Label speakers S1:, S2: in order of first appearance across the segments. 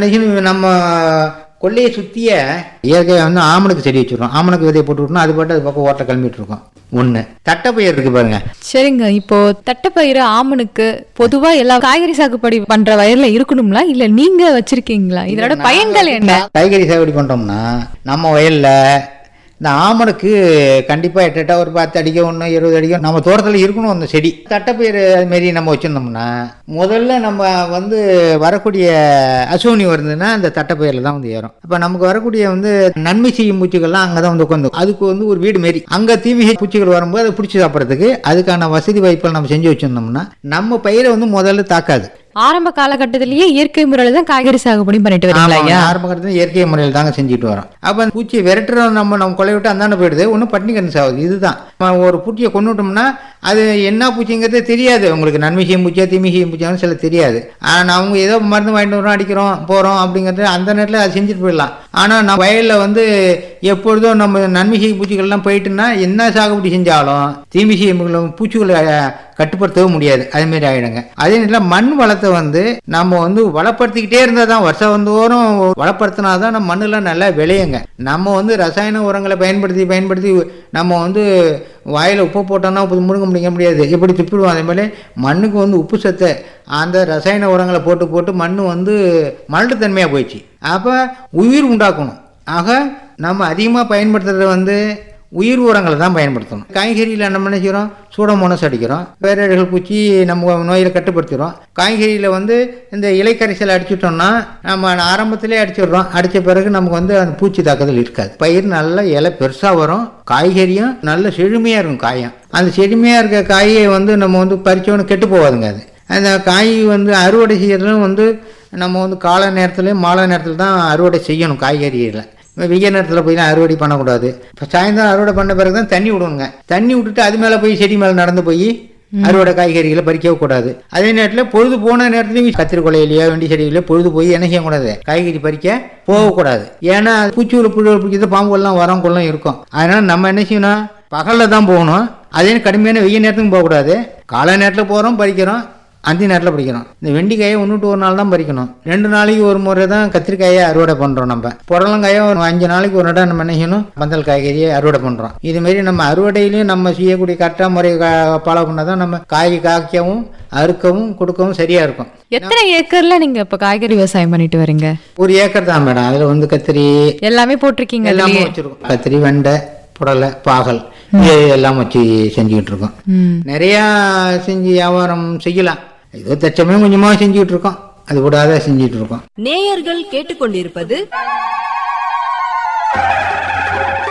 S1: நினைச்சு நம்ம கொல்லையை சுற்றிய இயற்கையாக வந்து ஆமணுக்கு செடி வச்சுருக்கோம் ஆமணுக்கு விதையை போட்டு விட்டோம்னா அது பாட்டு அது பக்கம் ஓட்ட கிளம்பிட்டு இருக்கோம் ஒன்று தட்டைப்பயிர் இருக்கு பாருங்க
S2: சரிங்க இப்போ தட்டைப்பயிறு ஆமனுக்கு பொதுவா எல்லா காய்கறி சாகுபடி பண்ற வயல்ல இருக்கணும்ல இல்ல நீங்க வச்சிருக்கீங்களா இதோட பயன்கள் என்ன
S1: காய்கறி சாகுபடி பண்ணுறோம்னா நம்ம வயலில் இந்த ஆமணுக்கு கண்டிப்பாக எட்டு எட்டா ஒரு பத்து அடிக்க ஒன்று இருபது அடிக்க நம்ம தோட்டத்தில் இருக்கணும் அந்த செடி தட்டைப்பயிர் அதுமாரி நம்ம வச்சுருந்தோம்னா முதல்ல நம்ம வந்து வரக்கூடிய அசோனி வருதுன்னா அந்த தட்டைப்பயிரில் தான் வந்து ஏறும் அப்போ நமக்கு வரக்கூடிய வந்து நன்மை செய்யும் பூச்சிகள்லாம் அங்கே தான் வந்து உட்காந்து அதுக்கு வந்து ஒரு வீடு மாரி அங்கே தீமை பூச்சிகள் வரும்போது அதை பிடிச்சி சாப்பிட்றதுக்கு அதுக்கான வசதி வாய்ப்புகள் நம்ம செஞ்சு வச்சுருந்தோம்னா நம்ம பயிரை வந்து முதல்ல தாக்காது
S2: ஆரம்ப காலகட்டத்திலேயே இயற்கை முறையில தான் காய்கறி சாகுபடி பண்ணிட்டு வரீங்களா ஐயா
S1: ஆரம்ப காலத்துல இயற்கை முறையில் தாங்க செஞ்சுட்டு வரோம் அப்போ அந்த பூச்சியை விரட்டுறோம் நம்ம நம்ம கொலை விட்டு அந்தாண்ட போயிடுது ஒன்றும் பட்டினி கண்ணு சாகுது இதுதான் நம்ம ஒரு பூச்சியை கொண்டு விட்டோம்னா அது என்ன பூச்சிங்கிறது தெரியாது உங்களுக்கு நன்மை செய்யும் பூச்சியா தீமை செய்யும் பூச்சியான்னு சில தெரியாது ஆனால் அவங்க ஏதோ மருந்து வாங்கிட்டு வரோம் அடிக்கிறோம் போகிறோம் அப்படிங்கிறது அந்த நேரத்தில் அதை செஞ்சுட்டு போயிடலாம் ஆனால் நம்ம வயலில் வந்து எப்பொழுதும் நம்ம நன்மை செய்யும் பூச்சிகள்லாம் போயிட்டுன்னா என்ன சாகுபடி செஞ்சாலும் தீமை செய்யும் பூச்சிகளை கட்டுப்படுத்தவே முடியாது அதேமாரி ஆகிடுங்க அதே நேரத்தில் மண் வளத்தை வந்து நம்ம வந்து வளப்படுத்திக்கிட்டே இருந்தால் தான் வருஷம் தோறும் வளப்படுத்தினா தான் நம்ம மண்ணெல்லாம் நல்லா விளையுங்க நம்ம வந்து ரசாயன உரங்களை பயன்படுத்தி பயன்படுத்தி நம்ம வந்து வாயில் உப்பு போட்டோம்னா உப்பு முழுங்க முடிக்க முடியாது எப்படி துப்பிடுவோம் அதே மாதிரி மண்ணுக்கு வந்து உப்பு சத்தை அந்த ரசாயன உரங்களை போட்டு போட்டு மண் வந்து மலட்டுத்தன்மையாக போயிடுச்சு அப்போ உயிர் உண்டாக்கணும் ஆக நம்ம அதிகமாக பயன்படுத்துறது வந்து உயிர் உரங்களை தான் பயன்படுத்தணும் காய்கறியில் நம்ம என்ன செய்கிறோம் சூடமோனஸ் அடிக்கிறோம் பேரழிகள் பூச்சி நம்ம நோயில் கட்டுப்படுத்திடுறோம் காய்கறியில் வந்து இந்த இலைக்கரிசல் அடிச்சிட்டோம்னா நம்ம ஆரம்பத்திலே அடிச்சிடுறோம் அடித்த பிறகு நமக்கு வந்து அந்த பூச்சி தாக்குதல் இருக்காது பயிர் நல்ல இலை பெருசாக வரும் காய்கறியும் நல்ல செழுமையாக இருக்கும் காயம் அந்த செழுமையாக இருக்க காயை வந்து நம்ம வந்து பறிச்சோன்னு கெட்டு போகாதுங்க அது அந்த காய் வந்து அறுவடை செய்யறதும் வந்து நம்ம வந்து காலை நேரத்துலையும் மாலை நேரத்தில் தான் அறுவடை செய்யணும் காய்கறியில் வெய்ய நேரத்தில் போய் தான் அறுவடை பண்ணக்கூடாது இப்போ சாயந்தரம் அறுவடை பண்ண பிறகு தான் தண்ணி விடணுங்க தண்ணி விட்டுட்டு அது மேலே போய் செடி மேலே நடந்து போய் அறுவடை காய்கறிகளை பறிக்கவே கூடாது அதே நேரத்தில் பொழுது போன நேரத்துலையும் கத்திரி கொலையிலையோ வெண்டி செடியிலையோ பொழுது போய் என்ன செய்யக்கூடாது காய்கறி பறிக்க போகக்கூடாது ஏன்னா பூச்சிகள் புழுகள் பிடிக்கிறது பாம்புகள்லாம் வரம் கொள்ளும் இருக்கும் அதனால் நம்ம என்ன செய்யணும் பகலில் தான் போகணும் அதே கடுமையான வெய்ய நேரத்துக்கும் போகக்கூடாது காலை நேரத்தில் போகிறோம் பறிக்கிறோம் அந்தி நேரத்தில் பறிக்கணும் இந்த வெண்டிக்காயை ஒன்றுட்டு ஒரு நாள் தான் பறிக்கணும் ரெண்டு நாளைக்கு ஒரு முறை தான் கத்திரிக்காயை அறுவடை பண்ணுறோம் நம்ம புடலங்காயை ஒரு அஞ்சு நாளைக்கு ஒரு இடம் நம்ம என்ன செய்யணும் பந்தல் காய்கறியை அறுவடை பண்ணுறோம் இதுமாரி நம்ம அறுவடையிலையும் நம்ம செய்யக்கூடிய கரெக்டாக முறை ஃபாலோ பண்ணால் தான் நம்ம காய் காய்க்கவும் அறுக்கவும் கொடுக்கவும் சரியாக இருக்கும்
S2: எத்தனை ஏக்கர்ல நீங்க இப்ப காய்கறி விவசாயம் பண்ணிட்டு வரீங்க
S1: ஒரு ஏக்கர் தான் மேடம் அதில் வந்து கத்திரி
S2: எல்லாமே போட்டிருக்கீங்க
S1: எல்லாமே
S2: அதுலயே.
S1: வச்சுருக்கோம் கத்திரி வெண்டை புடலை பாகல் இது எல்லாம் வச்சு செஞ்சுக்கிட்டு இருக்கோம்
S2: ம்.
S1: நிறையா செஞ்சு வியாபாரம் செய்யலாம் ஏதோ தச்சமே கொஞ்சமாக செஞ்சுக்கிட்டு இருக்கோம் அது விடாத செஞ்சுட்டு இருக்கோம்
S3: நேயர்கள் கேட்டுக்கொண்டிருப்பது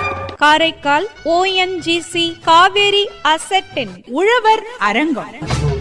S4: காரைக்கால் ஓஎன்ஜிசி காவேரி அசெட்டின் உழவர் அரங்கம்